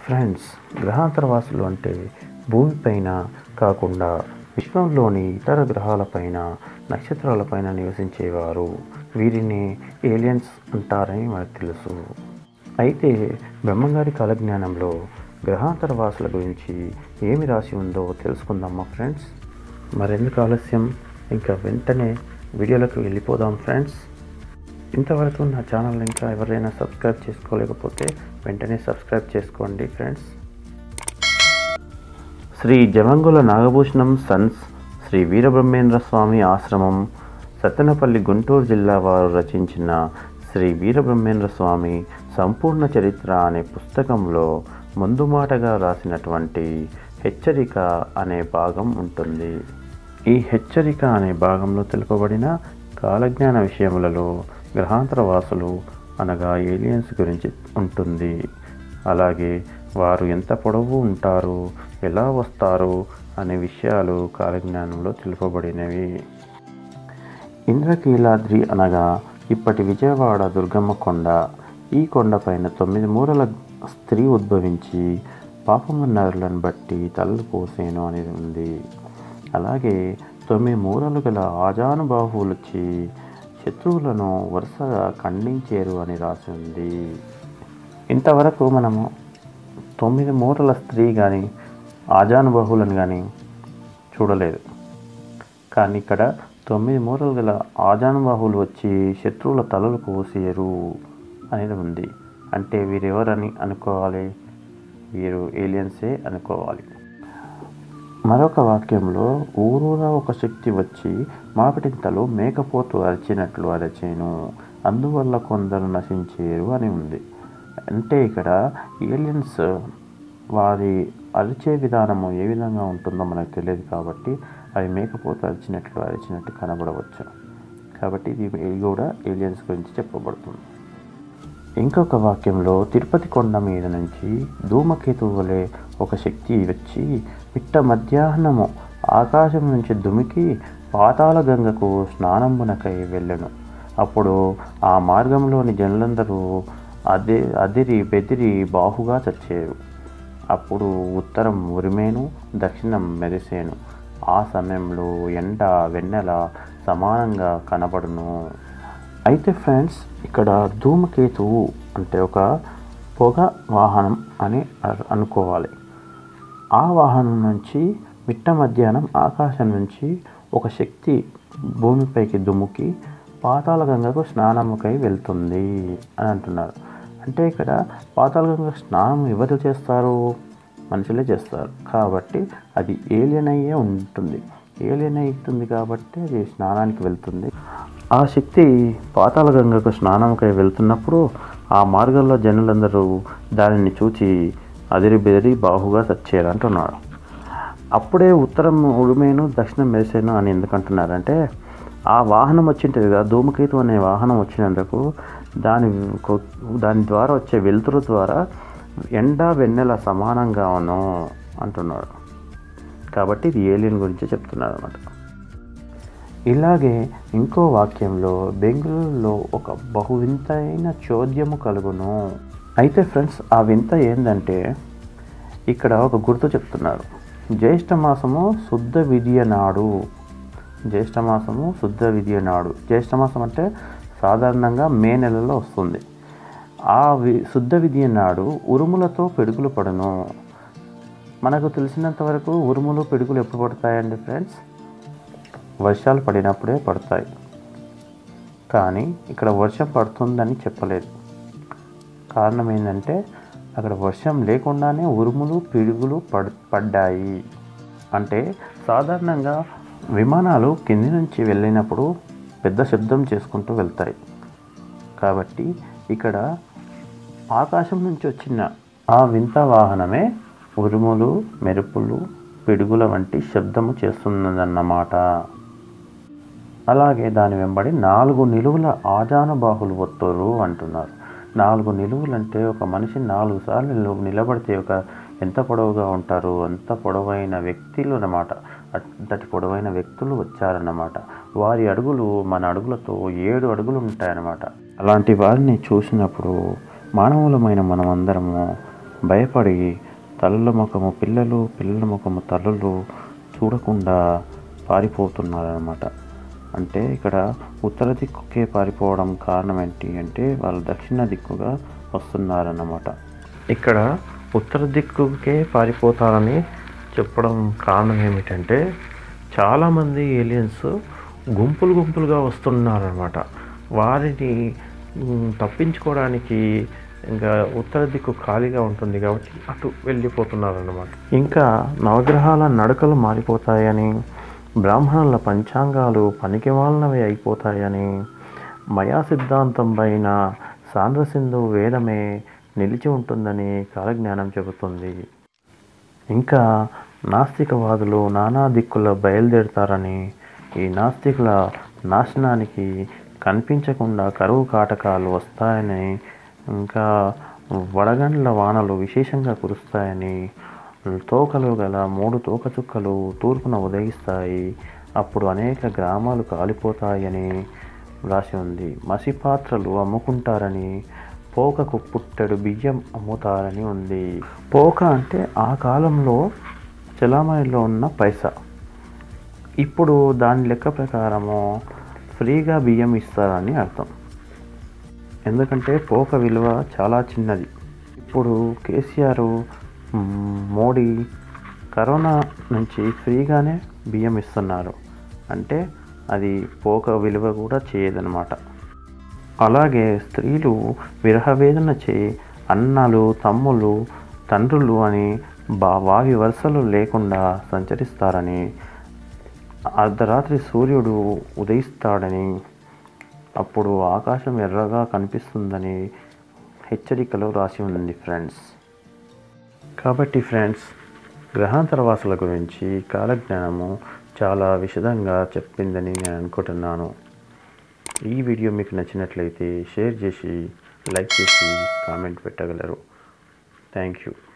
friends గ్రహాంతర వాసులు అంటే భూమిపైన కాకుండా విశ్వంలోని ఇతర గ్రహాలపైన నక్షత్రాలపైన నివసించేవారు వీరిని ఏలియన్స్ అంటారని మనకు తెలుసు అయితే బ్రహ్మంగారి కాలజ్ఞానంలో గ్రహాంతర వాసుల గురించి ఏమి రాసి ఉందో తెలుసుకుందామా ఫ్రెండ్స్ మరెందుకు ఆలస్యం ఇంకా వెంటనే వీడియోలోకి వెళ్ళిపోదాం ఫ్రెండ్స్ ఇంతవరకు నా ఛానల్ ఇంకా ఎవరైనా సబ్స్క్రైబ్ చేసుకోలేకపోతే వెంటనే సబ్స్క్రైబ్ చేసుకోండి ఫ్రెండ్స్ శ్రీ జమంగుల నాగభూషణం సన్స్ శ్రీ వీరబ్రహ్మేంద్ర స్వామి ఆశ్రమం సత్తెనపల్లి గుంటూరు జిల్లా వారు రచించిన శ్రీ వీరబ్రహ్మేంద్ర స్వామి సంపూర్ణ చరిత్ర అనే పుస్తకంలో ముందు మాటగా రాసినటువంటి హెచ్చరిక అనే భాగం ఉంటుంది ఈ హెచ్చరిక అనే భాగంలో తెలుపబడిన కాలజ్ఞాన విషయములలో గ్రహాంతర వాసులు అనగా ఏలియన్స్ గురించి ఉంటుంది అలాగే వారు ఎంత పొడవు ఉంటారు ఎలా వస్తారు అనే విషయాలు కాలజ్ఞానంలో తెలుపబడినవి ఇంద్రకీలాద్రి అనగా ఇప్పటి విజయవాడ దుర్గమ్మ కొండ ఈ కొండపైన తొమ్మిది మూరల స్త్రీ ఉద్భవించి పాపము నరులను బట్టి తలలు పోసేను అనేది ఉంది అలాగే తొమ్మిది మూరలు గల ఆజానుబాహువులు వచ్చి శత్రువులను వరుసగా ఖండించేరు అని రాసి ఉంది ఇంతవరకు మనము తొమ్మిది మూరల స్త్రీ కానీ ఆజానుబాహులను కానీ చూడలేదు కానీ ఇక్కడ తొమ్మిది మూరలు గల ఆజానుబాహువులు వచ్చి శత్రువుల తలలు కోసేరు అనేది ఉంది అంటే వీరెవరని అనుకోవాలి వీరు ఏలియన్సే అనుకోవాలి మరొక వాక్యంలో ఊరూరా ఒక శక్తి వచ్చి మాపిటింతలో మేకపోతు అరిచినట్లు అరచేను అందువల్ల కొందరు నశించేరు అని ఉంది అంటే ఇక్కడ ఏలియన్స్ వారి అరిచే విధానము ఏ విధంగా ఉంటుందో మనకు తెలియదు కాబట్టి అవి మేకపోతు అరిచినట్లు అరిచినట్టు కనబడవచ్చు కాబట్టి ఇది ఇది కూడా ఏలియన్స్ గురించి చెప్పబడుతుంది ఇంకొక వాక్యంలో తిరుపతి కొండ మీద నుంచి ధూమకేతువు వలె ఒక శక్తి వచ్చి పిట్ట మధ్యాహ్నము ఆకాశం నుంచి దుమికి పాతాళ గంగకు స్నానంబునకై వెళ్ళెను అప్పుడు ఆ మార్గంలోని జనులందరూ అదే అదిరి బెదిరి బాహుగా చచ్చేరు అప్పుడు ఉత్తరం ఉరిమేను దక్షిణం మెరిసేను ఆ సమయంలో ఎండ వెన్నెల సమానంగా కనబడును అయితే ఫ్రెండ్స్ ఇక్కడ ధూమకేతువు అంటే ఒక పొగ వాహనం అని అ- అనుకోవాలి ఆ వాహనం నుంచి మిట్ట మధ్యాహ్నం ఆకాశం నుంచి ఒక శక్తి భూమిపైకి దుముకి పాతాళగంగకు స్నానముకై వెళ్తుంది అని అంటున్నారు అంటే ఇక్కడ పాతాళగంగ స్నానం ఎవరు చేస్తారు మనుషులే చేస్తారు కాబట్టి అది ఏలియన్ అయ్యే ఉంటుంది ఏలియన్ అవుతుంది కాబట్టి అది స్నానానికి వెళ్తుంది ఆ శక్తి పాతాళగంగకు స్నానంకై వెళ్తున్నప్పుడు ఆ మార్గంలో జనులందరూ దానిని చూచి అదిరి బెదిరి బాహుగా చచ్చారు అంటున్నాడు అప్పుడే ఉత్తరం ఉడుమేను దక్షిణం మెరిసేను అని ఎందుకంటున్నారంటే ఆ వాహనం వచ్చింటుంది కదా ధూమకేతు అనే వాహనం వచ్చినందుకు దాని కొ- దాని ద్వారా వచ్చే వెలుతురు ద్వారా ఎండ వెన్నెల సమానంగా ఉను అంటున్నాడు కాబట్టి ఇది ఏలియన్ గురించి చెప్తున్నారు అనమాట ఇలాగే ఇంకో వాక్యంలో బెంగళూరులో ఒక బహు వింతైన చోద్యము కలుగును అయితే ఫ్రెండ్స్ ఆ వింత ఏంటంటే ఇక్కడ ఒక గుర్తు చెప్తున్నారు జ్యేష్ఠ మాసము శుద్ధ విధియ నాడు జ్యేష్ఠ మాసము శుద్ధ విధియ నాడు జ్యేష్ఠ మాసం అంటే సాధారణంగా మే నెలలో వస్తుంది ఆ వి శుద్ధ విధియ నాడు ఉరుములతో పిడుగులు పడును మనకు తెలిసినంత వరకు ఉరుములు పిడుగులు ఎప్పుడు పడతాయండి ఫ్రెండ్స్ వర్షాలు పడినప్పుడే పడతాయి కానీ ఇక్కడ వర్షం పడుతుందని చెప్పలేదు కారణం ఏంటంటే అక్కడ వర్షం లేకుండానే ఉరుములు పిడుగులు పడ్ పడ్డాయి అంటే సాధారణంగా విమానాలు కింది నుంచి వెళ్ళినప్పుడు పెద్ద శబ్దం చేసుకుంటూ వెళ్తాయి కాబట్టి ఇక్కడ ఆకాశం నుంచి వచ్చిన ఆ వింత వాహనమే ఉరుములు మెరుపులు పిడుగుల వంటి శబ్దము చేస్తున్నదన్నమాట అలాగే దాని వెంబడి నాలుగు నిలువుల ఆజానుబాహులు ఒత్తురు అంటున్నారు నాలుగు నిలువులు అంటే ఒక మనిషి నాలుగు సార్లు నిలు- నిలబడితే ఒక ఎంత పొడవుగా ఉంటారు అంత పొడవైన వ్యక్తులు అన్నమాట అంతటి పొడవైన వ్యక్తులు వచ్చారన్నమాట వారి అడుగులు మన అడుగులతో ఏడు అడుగులు ఉంటాయన్నమాట అలాంటి వారిని చూసినప్పుడు మానవులమైన మనమందరము భయపడి తల్లుల ముఖము పిల్లలు పిల్లల ముఖము తల్లులు చూడకుండా పారిపోతున్నారనమాట అంటే ఇక్కడ ఉత్తర దిక్కుకే పారిపోవడం కారణం ఏంటి అంటే వాళ్ళు దక్షిణ దిక్కుగా వస్తున్నారన్నమాట ఇక్కడ ఉత్తర దిక్కుకే పారిపోతారని చెప్పడం కారణం ఏమిటంటే చాలామంది ఏలియన్స్ గుంపులు గుంపులుగా వస్తున్నారనమాట వారిని మ్, తప్పించుకోవడానికి ఇంకా ఉత్తర దిక్కు ఖాళీగా ఉంటుంది కాబట్టి అటు వెళ్ళిపోతున్నారన్నమాట ఇంకా నవగ్రహాల నడకలు మారిపోతాయని బ్రాహ్మణుల పంచాంగాలు పనికిమాలినవి అయిపోతాయని మయా సిద్ధాంతం పైన సాంద్రసింధు వేదమే నిలిచి ఉంటుందని కాలజ్ఞానం చెబుతుంది ఇంకా నాస్తికవాదులు నానా దిక్కుల బయలుదేరుతారని ఈ నాస్తికుల నాశనానికి కనిపించకుండా కరువు కాటకాలు వస్తాయని ఇంకా వడగండ్ల వానలు విశేషంగా కురుస్తాయని తోకలు గల మూడు తోక చుక్కలు తూర్పున ఉదయిస్తాయి అప్పుడు అనేక గ్రామాలు కాలిపోతాయని రాసి ఉంది మసి పాత్రలు అమ్ముకుంటారని పోకకు పుట్టెడు బియ్యం అమ్ముతారని ఉంది పోక అంటే ఆ కాలంలో చలామణిలో ఉన్న పైసా ఇప్పుడు దాని లెక్క ప్రకారము ఫ్రీగా బియ్యం ఇస్తారని అర్థం ఎందుకంటే పోక విలువ చాలా చిన్నది ఇప్పుడు కేసీఆర్ మ్, మోడీ కరోనా నుంచి ఫ్రీగానే బియ్యం ఇస్తున్నారు అంటే అది పోక విలువ కూడా చేయదనమాట అలాగే స్త్రీలు విరహవేదన చే అన్నలు తమ్ములు తండ్రులు అని బా వావి వరుసలు లేకుండా సంచరిస్తారని అర్ధరాత్రి సూర్యుడు ఉదయిస్తాడని అప్పుడు ఆకాశం ఎర్రగా కనిపిస్తుందని హెచ్చరికలో రాసి ఉంది ఫ్రెండ్స్ కాబట్టి ఫ్రెండ్స్ గ్రహాంతరవాసుల గురించి కాలజ్ఞానము చాలా విశదంగా చెప్పిందని నేను అనుకుంటున్నాను ఈ వీడియో మీకు నచ్చినట్లయితే షేర్ చేసి లైక్ చేసి కామెంట్ పెట్టగలరు థ్యాంక్ యూ